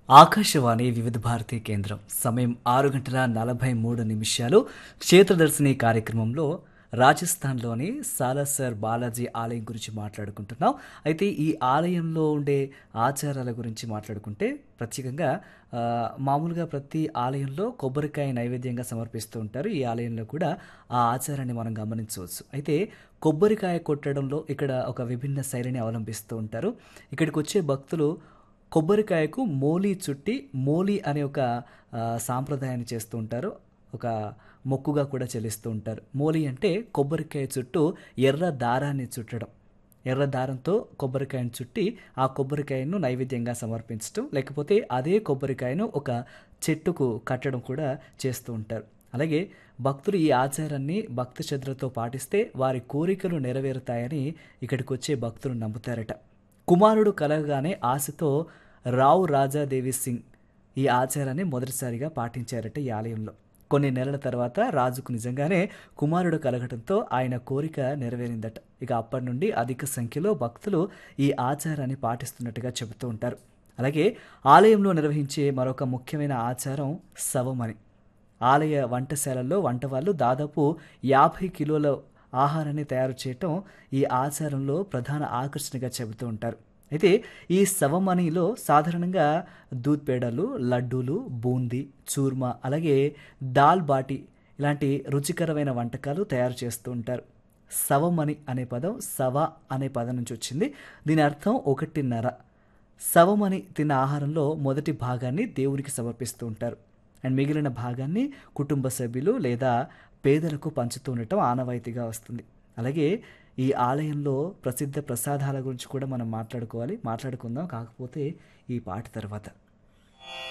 ఆకాశవాణి వివిధ భారతి కేంద్రం సమయం ఆరు గంటల నలభై మూడు నిమిషాలు క్షేత్రదర్శిని కార్యక్రమంలో రాజస్థాన్లోని సాలాసర్ బాలాజీ ఆలయం గురించి మాట్లాడుకుంటున్నాం అయితే ఈ ఆలయంలో ఉండే ఆచారాల గురించి మాట్లాడుకుంటే ప్రత్యేకంగా ఆ, మామూలుగా ప్రతి ఆలయంలో కొబ్బరికాయ నైవేద్యంగా సమర్పిస్తూ ఉంటారు ఈ ఆలయంలో కూడా ఆ ఆచారాన్ని మనం గమనించవచ్చు అయితే కొబ్బరికాయ కొట్టడంలో ఇక్కడ ఒక విభిన్న శైలిని అవలంబిస్తూ ఉంటారు ఇక్కడికి వచ్చే భక్తులు కొబ్బరికాయకు మోలీ చుట్టి మోలీ అనే ఒక ఆ, సాంప్రదాయాన్ని చేస్తూ ఉంటారు ఒక మొక్కుగా కూడా చెల్లిస్తూ ఉంటారు మోలీ అంటే కొబ్బరికాయ చుట్టూ ఎర్ర దారాన్ని చుట్టడం ఎర్ర దారంతో కొబ్బరికాయను చుట్టి ఆ కొబ్బరికాయను నైవేద్యంగా సమర్పించడం లేకపోతే అదే కొబ్బరికాయను ఒక చెట్టుకు కట్టడం కూడా చేస్తూ ఉంటారు అలాగే భక్తులు ఈ ఆచారాన్ని భక్తి శ్రద్ధలతో పాటిస్తే వారి కోరికలు నెరవేరుతాయని ఇక్కడికి వచ్చే భక్తులు నమ్ముతారట కుమారుడు కలగగానే ఆశతో రావు రాజాదేవి సింగ్ ఈ ఆచారాన్ని మొదటిసారిగా పాటించారట ఈ ఆలయంలో కొన్ని నెలల తర్వాత రాజుకు నిజంగానే కుమారుడు కలగటంతో ఆయన కోరిక నెరవేరిందట ఇక అప్పటి నుండి అధిక సంఖ్యలో భక్తులు ఈ ఆచారాన్ని పాటిస్తున్నట్టుగా చెబుతూ ఉంటారు అలాగే ఆలయంలో నిర్వహించే మరొక ముఖ్యమైన ఆచారం శవమని ఆలయ వంటశాలల్లో వంటవాళ్ళు దాదాపు యాభై కిలోల ఆహారాన్ని తయారు చేయటం ఈ ఆచారంలో ప్రధాన ఆకర్షణగా చెబుతూ ఉంటారు అయితే ఈ శవమణిలో సాధారణంగా దూద్ పేడలు లడ్డూలు బూందీ చూర్మా అలాగే దాల్ బాటి ఇలాంటి రుచికరమైన వంటకాలు తయారు చేస్తూ ఉంటారు శవమణి అనే పదం సవ అనే పదం నుంచి వచ్చింది దీని అర్థం ఒకటిన్నర శవమని తిన్న ఆహారంలో మొదటి భాగాన్ని దేవునికి సమర్పిస్తూ ఉంటారు అండ్ మిగిలిన భాగాన్ని కుటుంబ సభ్యులు లేదా పేదలకు పంచుతూ ఉండటం ఆనవాయితీగా వస్తుంది అలాగే ఈ ఆలయంలో ప్రసిద్ధ ప్రసాదాల గురించి కూడా మనం మాట్లాడుకోవాలి మాట్లాడుకుందాం కాకపోతే ఈ పాట తర్వాత